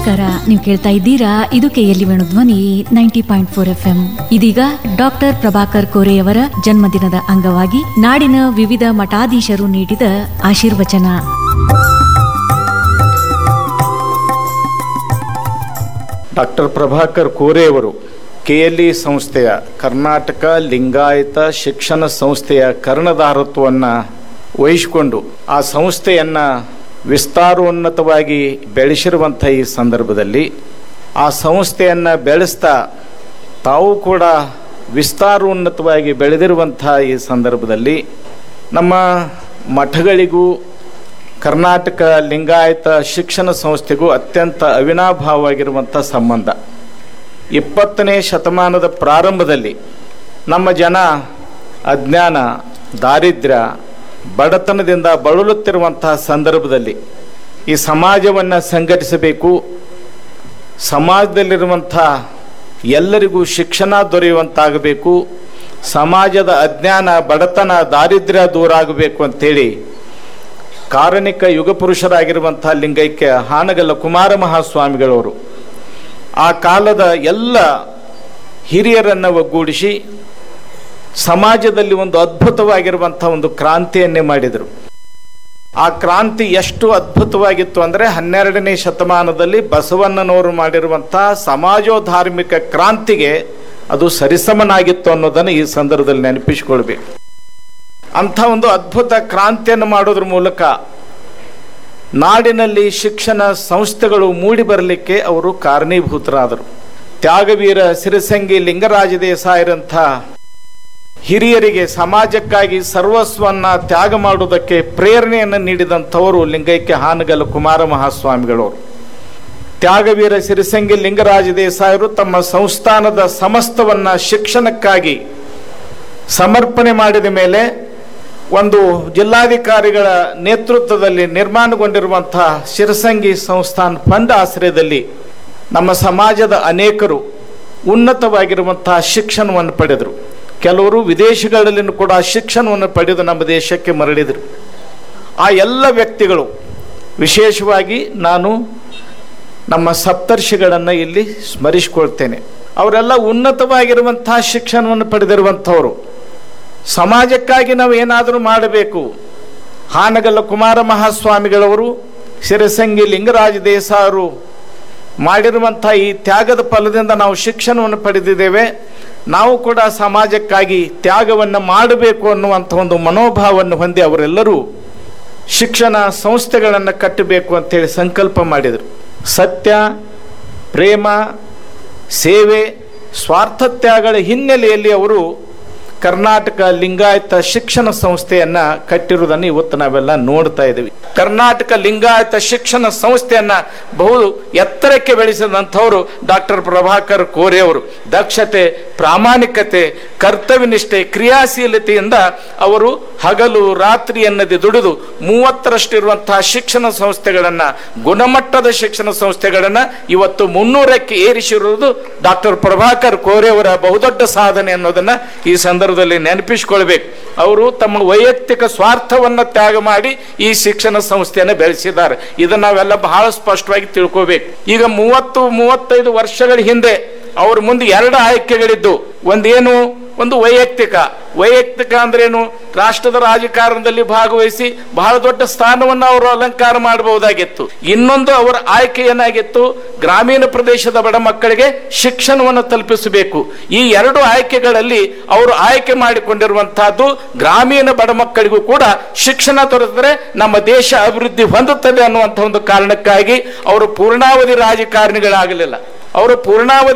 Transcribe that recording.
ನಮಸ್ಕಾರ ನೀವು ಕೇಳ್ತಾ ಇದ್ದೀರಾ ಇದು KLE Venudhwani ninety point four F M ಇದೀಗ ಡಾಕ್ಟರ್ ಪ್ರಭಾಕರ್ ಕೋರೆಯವರ ಜನ್ಮದಿನದ ಅಂಗವಾಗಿ ನಾಡಿನ ವಿವಿಧ ಮಠಾಧೀಶರು ನೀಡಿದ ಆಶೀರ್ವಚನ ಡಾಕ್ಟರ್ ಪ್ರಭಾಕರ್ ಕೋರೆಯವರು ಕೆಎಲ್ಇ ಸಂಸ್ಥೆಯ ಕರ್ನಾಟಕ ಲಿಂಗಾಯತ ಶಿಕ್ಷಣ ಸಂಸ್ಥೆಯ ಕರ್ಣಧಾರತ್ವವನ್ನು ವಹಿಸಿಕೊಂಡು ಆ ಸಂಸ್ಥೆಯನ್ನು ವಿಸ್ತಾರೋನ್ನತವಾಗಿ ಬೆಳೆಸಿರುವಂಥ ಈ ಸಂದರ್ಭದಲ್ಲಿ ಆ ಸಂಸ್ಥೆಯನ್ನು ಬೆಳೆಸ್ತಾ ತಾವು ಕೂಡ ವಿಸ್ತಾರೋನ್ನತವಾಗಿ ಬೆಳೆದಿರುವಂಥ ಈ ಸಂದರ್ಭದಲ್ಲಿ ನಮ್ಮ ಮಠಗಳಿಗೂ ಕರ್ನಾಟಕ ಲಿಂಗಾಯತ ಶಿಕ್ಷಣ ಸಂಸ್ಥೆಗೂ ಅತ್ಯಂತ ಅವಿನಾಭಾವವಾಗಿರುವಂಥ ಸಂಬಂಧ ಇಪ್ಪತ್ತನೇ ಶತಮಾನದ ಪ್ರಾರಂಭದಲ್ಲಿ ನಮ್ಮ ಜನ ಅಜ್ಞಾನ ದಾರಿದ್ರ್ಯ ಬಡತನದಿಂದ ಬಳಲುತ್ತಿರುವಂತಹ ಸಂದರ್ಭದಲ್ಲಿ ಈ ಸಮಾಜವನ್ನು ಸಂಘಟಿಸಬೇಕು ಸಮಾಜದಲ್ಲಿರುವಂಥ ಎಲ್ಲರಿಗೂ ಶಿಕ್ಷಣ ದೊರೆಯುವಂತಾಗಬೇಕು ಸಮಾಜದ ಅಜ್ಞಾನ ಬಡತನ ದಾರಿದ್ರ್ಯ ದೂರ ಆಗಬೇಕು ಅಂತೇಳಿ ಕಾರಣಿಕ ಯುಗ ಪುರುಷರಾಗಿರುವಂಥ ಲಿಂಗೈಕ್ಯ ಹಾನಗಲ್ಲ ಕುಮಾರ ಮಹಾಸ್ವಾಮಿಗಳವರು ಆ ಕಾಲದ ಎಲ್ಲ ಹಿರಿಯರನ್ನು ಒಗ್ಗೂಡಿಸಿ ಸಮಾಜದಲ್ಲಿ ಒಂದು ಅದ್ಭುತವಾಗಿರುವಂಥ ಒಂದು ಕ್ರಾಂತಿಯನ್ನೇ ಮಾಡಿದರು ಆ ಕ್ರಾಂತಿ ಎಷ್ಟು ಅದ್ಭುತವಾಗಿತ್ತು ಅಂದರೆ ಹನ್ನೆರಡನೇ ಶತಮಾನದಲ್ಲಿ ಬಸವಣ್ಣನವರು ಮಾಡಿರುವಂಥ ಸಮಾಜೋಧಾರ್ಮಿಕ ಕ್ರಾಂತಿಗೆ ಅದು ಸರಿಸಮನಾಗಿತ್ತು ಅನ್ನೋದನ್ನು ಈ ಸಂದರ್ಭದಲ್ಲಿ ನೆನಪಿಸಿಕೊಳ್ಬೇಕು ಅಂಥ ಒಂದು ಅದ್ಭುತ ಕ್ರಾಂತಿಯನ್ನು ಮಾಡೋದ್ರ ಮೂಲಕ ನಾಡಿನಲ್ಲಿ ಶಿಕ್ಷಣ ಸಂಸ್ಥೆಗಳು ಮೂಡಿ ಬರಲಿಕ್ಕೆ ಅವರು ಕಾರಣೀಭೂತರಾದರು ತ್ಯಾಗವೀರ ಸಿರಿಸಂಗಿ ಲಿಂಗರಾಜ ದೇಸಾಯರಂಥ ಹಿರಿಯರಿಗೆ ಸಮಾಜಕ್ಕಾಗಿ ಸರ್ವಸ್ವನ್ನ ತ್ಯಾಗ ಮಾಡುವುದಕ್ಕೆ ಪ್ರೇರಣೆಯನ್ನು ನೀಡಿದಂಥವರು ಲಿಂಗೈಕ್ಯ ಹಾನಗಲ್ ಕುಮಾರ ಮಹಾಸ್ವಾಮಿಗಳವರು ತ್ಯಾಗವೀರ ಸಿರಿಸಂಗಿ ಲಿಂಗರಾಜ ದೇಸಾಯರು ತಮ್ಮ ಸಂಸ್ಥಾನದ ಸಮಸ್ತವನ್ನ ಶಿಕ್ಷಣಕ್ಕಾಗಿ ಸಮರ್ಪಣೆ ಮಾಡಿದ ಮೇಲೆ ಒಂದು ಜಿಲ್ಲಾಧಿಕಾರಿಗಳ ನೇತೃತ್ವದಲ್ಲಿ ನಿರ್ಮಾಣಗೊಂಡಿರುವಂತಹ ಶಿರಸಂಗಿ ಸಂಸ್ಥಾನ ಫಂಡ್ ಆಶ್ರಯದಲ್ಲಿ ನಮ್ಮ ಸಮಾಜದ ಅನೇಕರು ಉನ್ನತವಾಗಿರುವಂತಹ ಶಿಕ್ಷಣವನ್ನು ಪಡೆದರು ಕೆಲವರು ವಿದೇಶಗಳಲ್ಲಿನೂ ಕೂಡ ಶಿಕ್ಷಣವನ್ನು ಪಡೆದು ನಮ್ಮ ದೇಶಕ್ಕೆ ಮರಳಿದರು ಆ ಎಲ್ಲ ವ್ಯಕ್ತಿಗಳು ವಿಶೇಷವಾಗಿ ನಾನು ನಮ್ಮ ಸಪ್ತರ್ಷಿಗಳನ್ನು ಇಲ್ಲಿ ಸ್ಮರಿಸಿಕೊಳ್ತೇನೆ ಅವರೆಲ್ಲ ಉನ್ನತವಾಗಿರುವಂತಹ ಶಿಕ್ಷಣವನ್ನು ಪಡೆದಿರುವಂಥವರು ಸಮಾಜಕ್ಕಾಗಿ ನಾವು ಏನಾದರೂ ಮಾಡಬೇಕು ಹಾನಗಲ್ಲ ಕುಮಾರ ಮಹಾಸ್ವಾಮಿಗಳವರು ಶಿರಸಂಗಿ ಲಿಂಗರಾಜ ದೇಸಾಯರು ಮಾಡಿರುವಂಥ ಈ ತ್ಯಾಗದ ಫಲದಿಂದ ನಾವು ಶಿಕ್ಷಣವನ್ನು ಪಡೆದಿದ್ದೇವೆ ನಾವು ಕೂಡ ಸಮಾಜಕ್ಕಾಗಿ ತ್ಯಾಗವನ್ನು ಮಾಡಬೇಕು ಅನ್ನುವಂಥ ಒಂದು ಮನೋಭಾವವನ್ನು ಹೊಂದಿ ಅವರೆಲ್ಲರೂ ಶಿಕ್ಷಣ ಸಂಸ್ಥೆಗಳನ್ನು ಕಟ್ಟಬೇಕು ಅಂತೇಳಿ ಸಂಕಲ್ಪ ಮಾಡಿದರು ಸತ್ಯ ಪ್ರೇಮ ಸೇವೆ ಸ್ವಾರ್ಥತ್ಯಾಗಗಳ ಹಿನ್ನೆಲೆಯಲ್ಲಿ ಅವರು ಕರ್ನಾಟಕ ಲಿಂಗಾಯತ ಶಿಕ್ಷಣ ಸಂಸ್ಥೆಯನ್ನ ಕಟ್ಟಿರುವುದನ್ನು ಇವತ್ತು ನಾವೆಲ್ಲ ನೋಡ್ತಾ ಇದ್ದೀವಿ ಕರ್ನಾಟಕ ಲಿಂಗಾಯತ ಶಿಕ್ಷಣ ಸಂಸ್ಥೆಯನ್ನ ಬಹು ಎತ್ತರಕ್ಕೆ ಬೆಳೆಸಿದಂಥವರು ಡಾಕ್ಟರ್ ಪ್ರಭಾಕರ್ ಕೋರೆ ಅವರು ದಕ್ಷತೆ ಪ್ರಾಮಾಣಿಕತೆ ಕರ್ತವ್ಯನಿಷ್ಠೆ ಕ್ರಿಯಾಶೀಲತೆಯಿಂದ ಅವರು ಹಗಲು ರಾತ್ರಿ ಎನ್ನದೆ ದುಡಿದು ಮೂವತ್ತರಷ್ಟಿರುವಂತಹ ಶಿಕ್ಷಣ ಸಂಸ್ಥೆಗಳನ್ನ ಗುಣಮಟ್ಟದ ಶಿಕ್ಷಣ ಸಂಸ್ಥೆಗಳನ್ನ ಇವತ್ತು ಮುನ್ನೂರಕ್ಕೆ ಏರಿಸಿರುವುದು ಡಾಕ್ಟರ್ ಪ್ರಭಾಕರ್ ಕೋರೆ ಅವರ ಬಹುದೊಡ್ಡ ಸಾಧನೆ ಅನ್ನೋದನ್ನ ಈ ಸಂದರ್ಭದಲ್ಲಿ ನೆನಪಿಸಿಕೊಳ್ಬೇಕು ಅವರು ತಮ್ಮ ವೈಯಕ್ತಿಕ ಸ್ವಾರ್ಥವನ್ನ ತ್ಯಾಗ ಮಾಡಿ ಈ ಶಿಕ್ಷಣ ಸಂಸ್ಥೆಯನ್ನು ಬೆಳೆಸಿದ್ದಾರೆ ಇದನ್ನ ನಾವೆಲ್ಲ ಬಹಳ ಸ್ಪಷ್ಟವಾಗಿ ತಿಳ್ಕೋಬೇಕು ಈಗ ಮೂವತ್ತು ಮೂವತ್ತೈದು ವರ್ಷಗಳ ಹಿಂದೆ ಅವ್ರ ಮುಂದೆ ಎರಡು ಆಯ್ಕೆಗಳಿದ್ದು ಒಂದೇನು ಒಂದು ವೈಯಕ್ತಿಕ ವೈಯಕ್ತಿಕ ಅಂದ್ರೇನು ರಾಷ್ಟ್ರದ ರಾಜಕಾರಣದಲ್ಲಿ ಭಾಗವಹಿಸಿ ಬಹಳ ದೊಡ್ಡ ಸ್ಥಾನವನ್ನು ಅವರು ಅಲಂಕಾರ ಮಾಡಬಹುದಾಗಿತ್ತು ಇನ್ನೊಂದು ಅವರ ಆಯ್ಕೆ ಏನಾಗಿತ್ತು ಗ್ರಾಮೀಣ ಪ್ರದೇಶದ ಬಡ ಮಕ್ಕಳಿಗೆ ಶಿಕ್ಷಣವನ್ನು ತಲುಪಿಸಬೇಕು ಈ ಎರಡು ಆಯ್ಕೆಗಳಲ್ಲಿ ಅವರು ಆಯ್ಕೆ ಮಾಡಿಕೊಂಡಿರುವಂತಹದ್ದು ಗ್ರಾಮೀಣ ಬಡ ಮಕ್ಕಳಿಗೂ ಕೂಡ ಶಿಕ್ಷಣ ದೊರೆತರೆ ನಮ್ಮ ದೇಶ ಅಭಿವೃದ್ಧಿ ಹೊಂದುತ್ತದೆ ಅನ್ನುವಂಥ ಒಂದು ಕಾರಣಕ್ಕಾಗಿ ಅವರು ಪೂರ್ಣಾವಧಿ ರಾಜಕಾರಣಿಗಳಾಗಲಿಲ್ಲ ಅವರು ಪೂರ್ಣಾವಧಿ